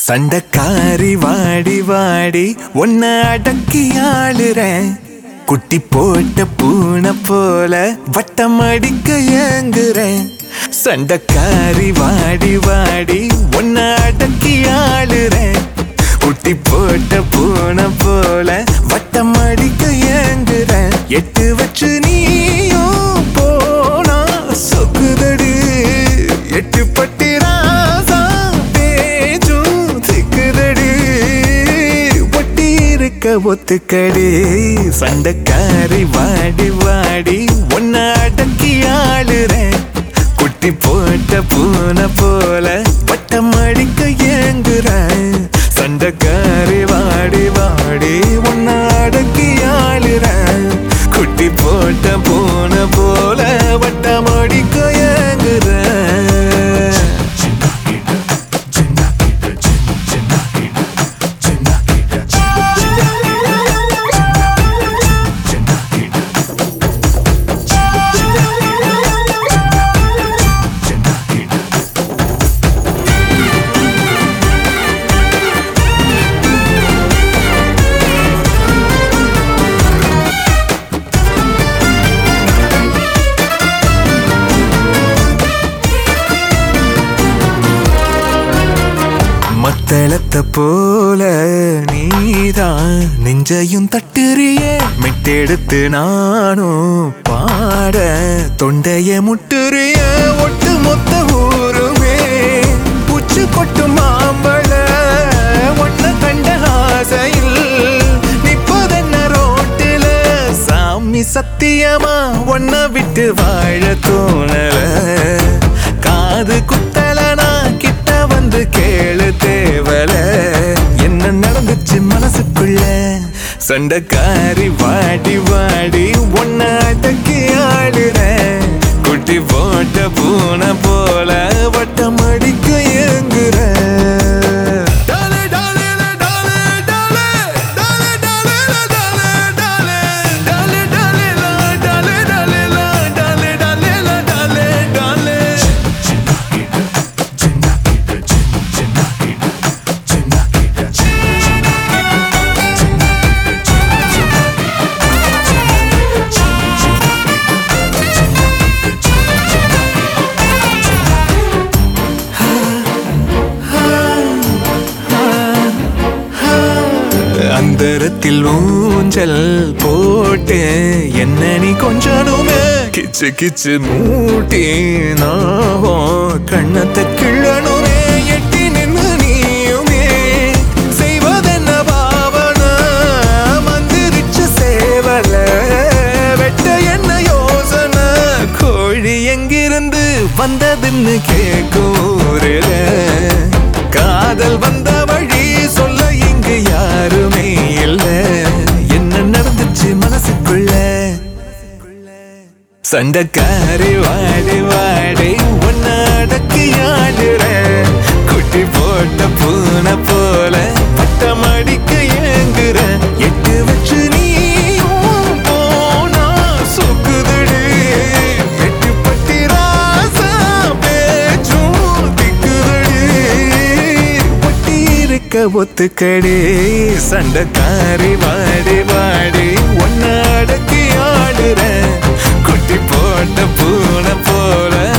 சண்டக்காரி வாடி வாடி உன்னை அடக்கி ஆளுறேன் குட்டி போட்ட பூனை போல வட்டம் அடிக்க ஏங்குறேன் சண்டக்காரி வாடி வாடி உன்னை அடக்கி ஆளுறேன் குட்டி போட்ட பூனை போல வட்டம் அடிக்க ஏங்குறேன் எட்டு வச்சு நீயும் போனா சொக்குதடி எட்டு பட்டி ராசா பேச்சும் திக்குதடி ஒட்டி இருக்க ஒத்துக்கடி சண்டைக்காரி வாடி வாடி உன்னை அடக்கி ஆளுறேன் குட்டி போட்ட பூனை போல பட்டம் அடிக்க ஏங்குறேன் சண்டைக்காரி வாடி வாடி உன்னை அடக்கி ஆளுறேன் குட்டி போட்ட பூனை போல வட்டம் அடிக்க ஏங்குறேன் மத்தளத்தை போல நீதான் நெஞ்சையும் தட்டுறியே மெட்டெடுத்து நானும் பாட தொண்டைய முட்டுறிய ஒட்டு மொத்த ஊருமே உச்சு கொட்டு மாம்பழ ஒன்ன கண்ட ஆசையில் நிப்பதென்ன ரோட்டில சாமி சத்தியமா ஒன்ன விட்டு வாழ தோணல காது குத்தலனா கிட்ட வந்து கேளு தேவல என்ன நடந்துச்சு மனசுக்குள்ள சண்டைக்காரி வாடி வாடி ஒன்ன அடக்கி ஆடுறேன் குட்டி போட்ட பூனை போல வட்டம் அடிக்க ஏங்குற டாலே, டாலே, டாலே, டாலே, டாலே, டாலே, டாலே, டாலே, டாலே, டாலே, டாலே, டாலே, டாலே, டாலே, டாலே. அந்தரத்தில் ஊஞ்சல் போட்டு என்ன நீ கொஞ்சனுமே கிச்சு கிச்சு மூட்டி நாவும் கண்ணத்தை கிள்ளணுமே எட்டி நின்னு நீயுமே செய்வதென்ன பாவன மந்திரிச்ச சேவல வெட்ட என்ன யோசனை கோழி எங்கிருந்து வந்ததுன்னு கேக்கூருல காதல் வந்த வழி சொல்ல இங்கு யாருமே இல்ல என்ன நடந்துச்சு மனசுக்குள்ள சண்டைக்காரி வாடி வாடி உன்னை அடக்கி ஆடுற குட்டி போட்ட பூனை போல பட்டம் அடிக்க ஏங்குற எட்டு வச்சு நீ போனா சொக்குதடி எட்டு பட்டி ராசா பேச்சும் திக்குதடி ஒட்டி இருக்க ஒத்துக்கடி சண்டைக்காரி வாடி வாடி ஒன்ன அடக்கி ஆடுற குட்டி போட்ட பூனை போல